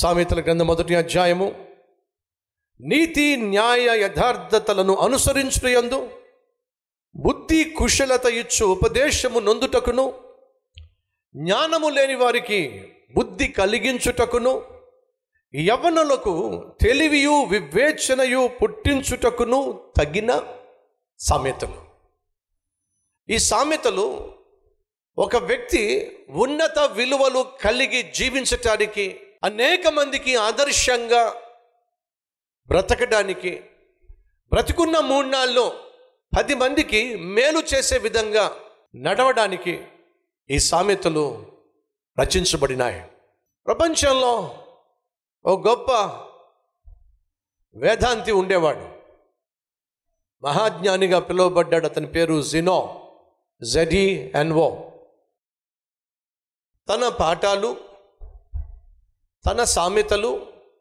సామెతల గ్రంథం మొదటి అధ్యాయము నీతి న్యాయ యథార్థతలను అనుసరించుటయందు బుద్ధి కుశలత ఇచ్చు ఉపదేశము నొందుటకును జ్ఞానము లేని వారికి బుద్ధి కలిగించుటకును యవనులకు తెలివియు వివేచనయు పుట్టించుటకును తగిన సామెతలు ఈ సామెతలు ఒక వ్యక్తి ఉన్నత విలువలు కలిగి జీవించటానికి అనేక మందికి ఆదర్శంగా బ్రతకడానికి బ్రతికున్న మూడు నాళ్ళు పది మందికి మేలు చేసే విధంగా నడవడానికి ఈ సామెతలు రచించబడినాయి ప్రపంచంలో ఓ గొప్ప వేదాంతి ఉండేవాడు మహాజ్ఞానిగా పిలువబడ్డాడు అతని పేరు జినో జెడి ఎన్వో తన పాఠాలు తన సామెతలు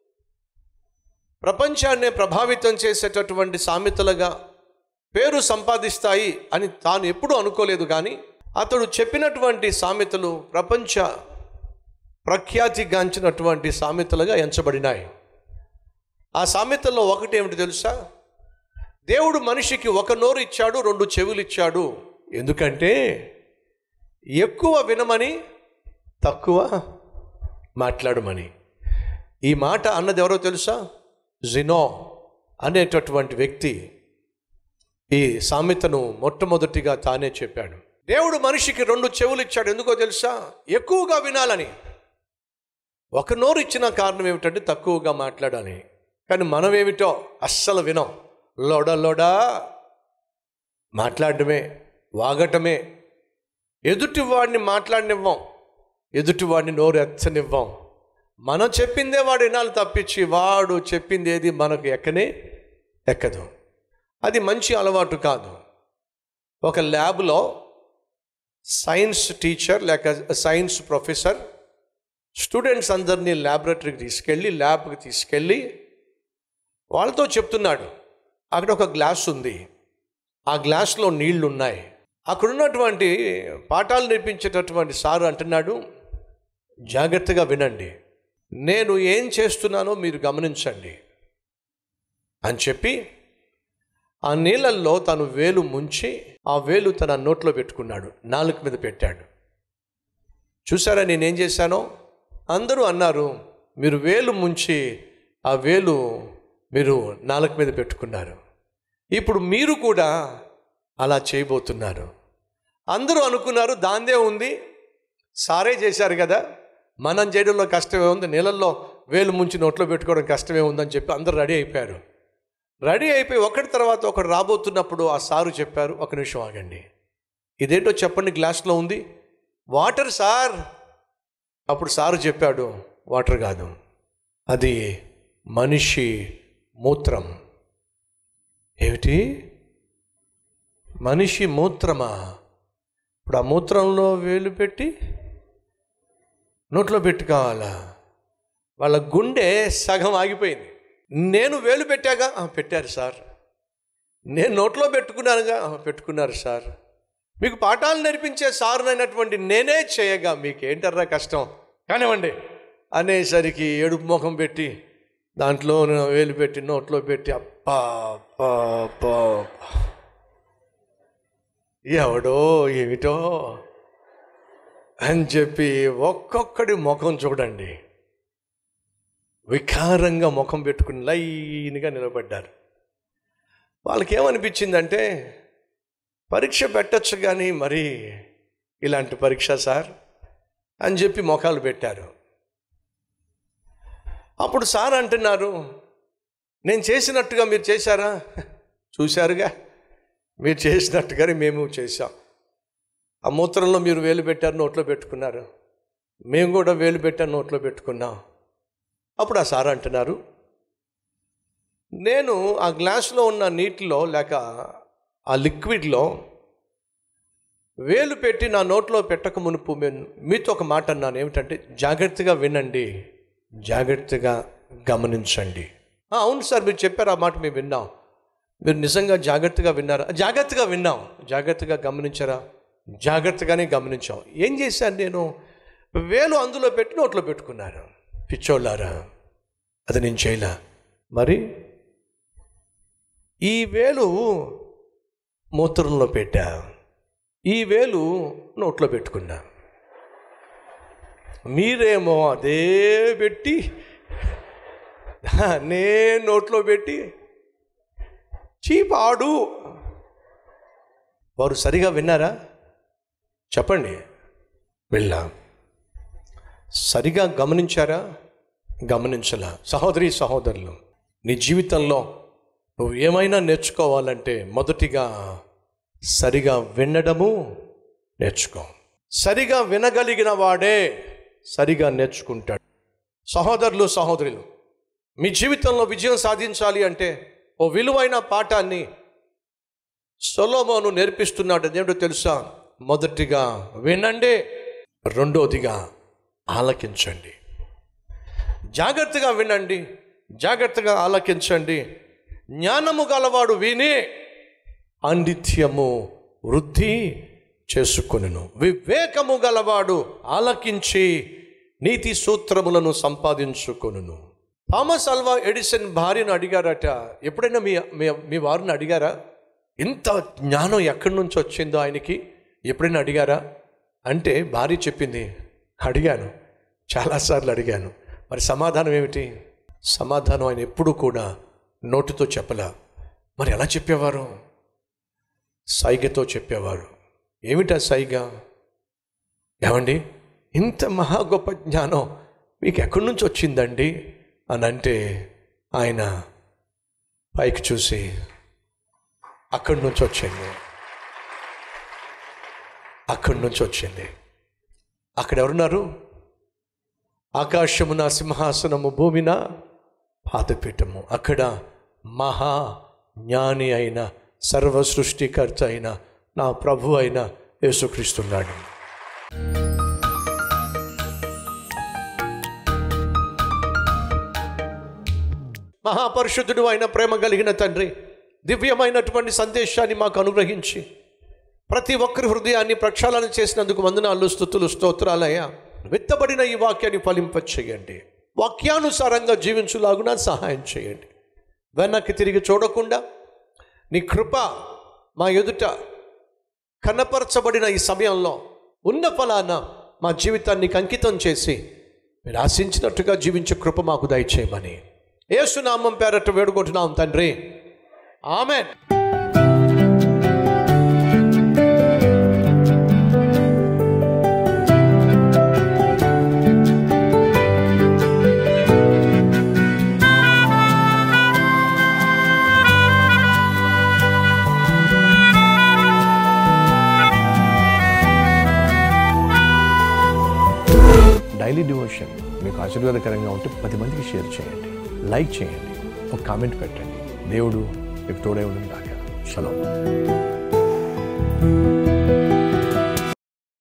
ప్రపంచాన్ని ప్రభావితం చేసేటటువంటి సామెతలుగా పేరు సంపాదిస్తాయి అని తాను ఎప్పుడూ అనుకోలేదు కానీ అతడు చెప్పినటువంటి సామెతలు ప్రపంచ ప్రఖ్యాతిగాంచినటువంటి సామెతలుగా ఎంచబడినాయి ఆ సామెతల్లో ఒకటి ఏమిటి తెలుసా దేవుడు మనిషికి ఒక నోరు ఇచ్చాడు రెండు చెవులు ఇచ్చాడు ఎందుకంటే ఎక్కువ వినమని తక్కువ మాట్లాడమని ఈ మాట అన్నది ఎవరో తెలుసా జినో అనేటటువంటి వ్యక్తి ఈ సామెతను మొట్టమొదటిగా తానే చెప్పాడు దేవుడు మనిషికి రెండు చెవులు ఇచ్చాడు ఎందుకో తెలుసా ఎక్కువగా వినాలని ఒక నోరు ఇచ్చిన కారణం ఏమిటంటే తక్కువగా మాట్లాడాలి కానీ మనం ఏమిటో అస్సలు వినం లోడ లోడా మాట్లాడటమే వాగటమే ఎదుటివాడిని మాట్లాడనివ్వం ఎదుటివాడిని నోరు ఎచ్చనివ్వం మనం చెప్పిందే వాడు వినాలి తప్పించి వాడు చెప్పింది ఏది మనకు ఎక్కనే ఎక్కదు అది మంచి అలవాటు కాదు ఒక ల్యాబ్లో సైన్స్ టీచర్ లేక సైన్స్ ప్రొఫెసర్ స్టూడెంట్స్ అందరినీ ల్యాబొరేటరీకి తీసుకెళ్ళి ల్యాబ్కి తీసుకెళ్ళి వాళ్ళతో చెప్తున్నాడు అక్కడ ఒక గ్లాస్ ఉంది ఆ గ్లాస్లో నీళ్లు ఉన్నాయి అక్కడ ఉన్నటువంటి పాఠాలు నేర్పించేటటువంటి సారు అంటున్నాడు జాగ్రత్తగా వినండి నేను ఏం చేస్తున్నానో మీరు గమనించండి అని చెప్పి ఆ నీళ్ళల్లో తను వేలు ముంచి ఆ వేలు తన నోట్లో పెట్టుకున్నాడు నాలుక మీద పెట్టాడు చూసారా నేనేం చేశానో అందరూ అన్నారు మీరు వేలు ముంచి ఆ వేలు మీరు నాలుక మీద పెట్టుకున్నారు ఇప్పుడు మీరు కూడా అలా చేయబోతున్నారు అందరూ అనుకున్నారు దాందే ఉంది సారే చేశారు కదా మనం చేయడంలో కష్టమే ఉంది నీళ్ళల్లో వేలు ముంచి నోట్లో పెట్టుకోవడం కష్టమే ఉందని చెప్పి అందరూ రెడీ అయిపోయారు రెడీ అయిపోయి ఒకటి తర్వాత ఒకటి రాబోతున్నప్పుడు ఆ సారు చెప్పారు ఒక నిమిషం ఆగండి ఇదేంటో చెప్పండి గ్లాస్లో ఉంది వాటర్ సార్ అప్పుడు సారు చెప్పాడు వాటర్ కాదు అది మనిషి మూత్రం ఏమిటి మనిషి మూత్రమా ఇప్పుడు ఆ మూత్రంలో వేలు పెట్టి నోట్లో పెట్టుకోవాలా వాళ్ళ గుండె సగం ఆగిపోయింది నేను వేలు పెట్టాగా "ఆ, పెట్టారు సార్ నేను నోట్లో పెట్టుకున్నానుగా "ఆ, పెట్టుకున్నారు సార్ మీకు పాఠాలు నేర్పించే సారునైనటువంటి నేనే చేయగా మీకేంటర్రా కష్టం కానివ్వండి అనేసరికి ఏడుపు ముఖం పెట్టి దాంట్లో వేలు పెట్టి నోట్లో పెట్టి అప్పా అప్పా అప్పా ఎవడో ఏమిటో అని చెప్పి ఒక్కొక్కడి ముఖం చూడండి వికారంగా ముఖం పెట్టుకుని లైన్గా నిలబడ్డారు వాళ్ళకి ఏమనిపించిందంటే పరీక్ష పెట్టచ్చు కానీ మరి ఇలాంటి పరీక్ష సార్ అని చెప్పి మొఖాలు పెట్టారు అప్పుడు సార్ అంటున్నారు నేను చేసినట్టుగా మీరు చేశారా చూశారుగా మీరు చేసినట్టుగానే మేము చేశాం ఆ మూత్రంలో మీరు వేలు పెట్టారు నోట్లో పెట్టుకున్నారు మేము కూడా వేలు పెట్టాను నోట్లో పెట్టుకున్నాం అప్పుడు ఆ సార్ అంటున్నారు నేను ఆ గ్లాసులో ఉన్న నీటిలో లేక ఆ లిక్విడ్లో వేలు పెట్టి నా నోట్లో పెట్టక మునుపు నేను మీతో ఒక మాట అన్నాను ఏమిటంటే జాగ్రత్తగా వినండి జాగ్రత్తగా గమనించండి "ఆ, అవును సార్ మీరు చెప్పారు ఆ మాట మేము విన్నాం మీరు నిజంగా జాగ్రత్తగా విన్నారా జాగ్రత్తగా విన్నాం జాగ్రత్తగా గమనించారా జాగ్రత్తగానే గమనించాం ఏం చేశాను నేను వేలు అందులో పెట్టి నోట్లో పెట్టుకున్నాను పిచ్చోళ్ళారా అది నేను చేయలా మరి ఈ వేలు మూత్రంలో పెట్టా ఈ వేలు నోట్లో పెట్టుకున్నా మీరేమో అదే పెట్టి నే నోట్లో పెట్టి చీపాడు వారు సరిగా విన్నారా చెప్పండి వెళ్ళా సరిగా గమనించారా గమనించలా సహోదరి సహోదరులు నీ జీవితంలో నువ్వు ఏమైనా నేర్చుకోవాలంటే మొదటిగా సరిగా వినడము నేర్చుకో సరిగా వినగలిగిన వాడే సరిగా నేర్చుకుంటాడు సహోదరులు సహోదరులు మీ జీవితంలో విజయం సాధించాలి అంటే ఓ విలువైన పాఠాన్ని సొలోమోను నేర్పిస్తున్నాడు అదేమిటో తెలుసా మొదటిగా వినండి రెండోదిగా ఆలకించండి జాగ్రత్తగా వినండి జాగ్రత్తగా ఆలకించండి జ్ఞానము గలవాడు విని అండిత్యము వృద్ధి చేసుకొనును వివేకము గలవాడు ఆలకించి నీతి సూత్రములను సంపాదించుకొనును థామస్ అల్వా ఎడిసన్ భార్యను అడిగారట ఎప్పుడైనా మీ మీ మీ వారిని అడిగారా ఇంత జ్ఞానం ఎక్కడి నుంచి వచ్చిందో ఆయనకి ఎప్పుడైనా అడిగారా అంటే భార్య చెప్పింది అడిగాను చాలాసార్లు అడిగాను మరి సమాధానం ఏమిటి సమాధానం ఆయన ఎప్పుడు కూడా నోటితో చెప్పలా మరి ఎలా చెప్పేవారు సైగతో చెప్పేవారు ఏమిటా సైగ ఏమండి ఇంత మహా గొప్ప జ్ఞానం మీకు ఎక్కడి నుంచి వచ్చిందండి అని అంటే ఆయన పైకి చూసి అక్కడి నుంచి వచ్చింది అక్కడి నుంచి వచ్చింది అక్కడ ఎవరున్నారు ఆకాశము నా సింహాసనము భూమిన పాదపీఠము అక్కడ మహా జ్ఞాని అయిన సర్వ సృష్టికర్త అయిన నా ప్రభు అయిన యేసుక్రీస్తున్నాడు మహాపరిశుద్ధుడు అయిన ప్రేమ కలిగిన తండ్రి దివ్యమైనటువంటి సందేశాన్ని మాకు అనుగ్రహించి ప్రతి ఒక్కరి హృదయాన్ని ప్రక్షాళన చేసినందుకు వందనాలు స్థుతులు స్తోత్రాలయ్యా విత్తబడిన ఈ వాక్యాన్ని ఫలింపచేయండి వాక్యానుసారంగా జీవించులాగున సహాయం చేయండి వెనక్కి తిరిగి చూడకుండా నీ కృప మా ఎదుట కనపరచబడిన ఈ సమయంలో ఉన్న ఫలాన మా జీవితాన్ని అంకితం చేసి మీరు ఆశించినట్టుగా జీవించే కృప మాకు దయచేయమని ఏసునామం పేరట వేడుకుంటున్నాం తండ్రి ఆమెన్ డైలీ డివోషన్ మీకు ఆశీర్వాదకరంగా ఉంటే పది మందికి షేర్ చేయండి లైక్ చేయండి ఒక కామెంట్ పెట్టండి దేవుడు మీకు తోడే ఉండదు కాక చలో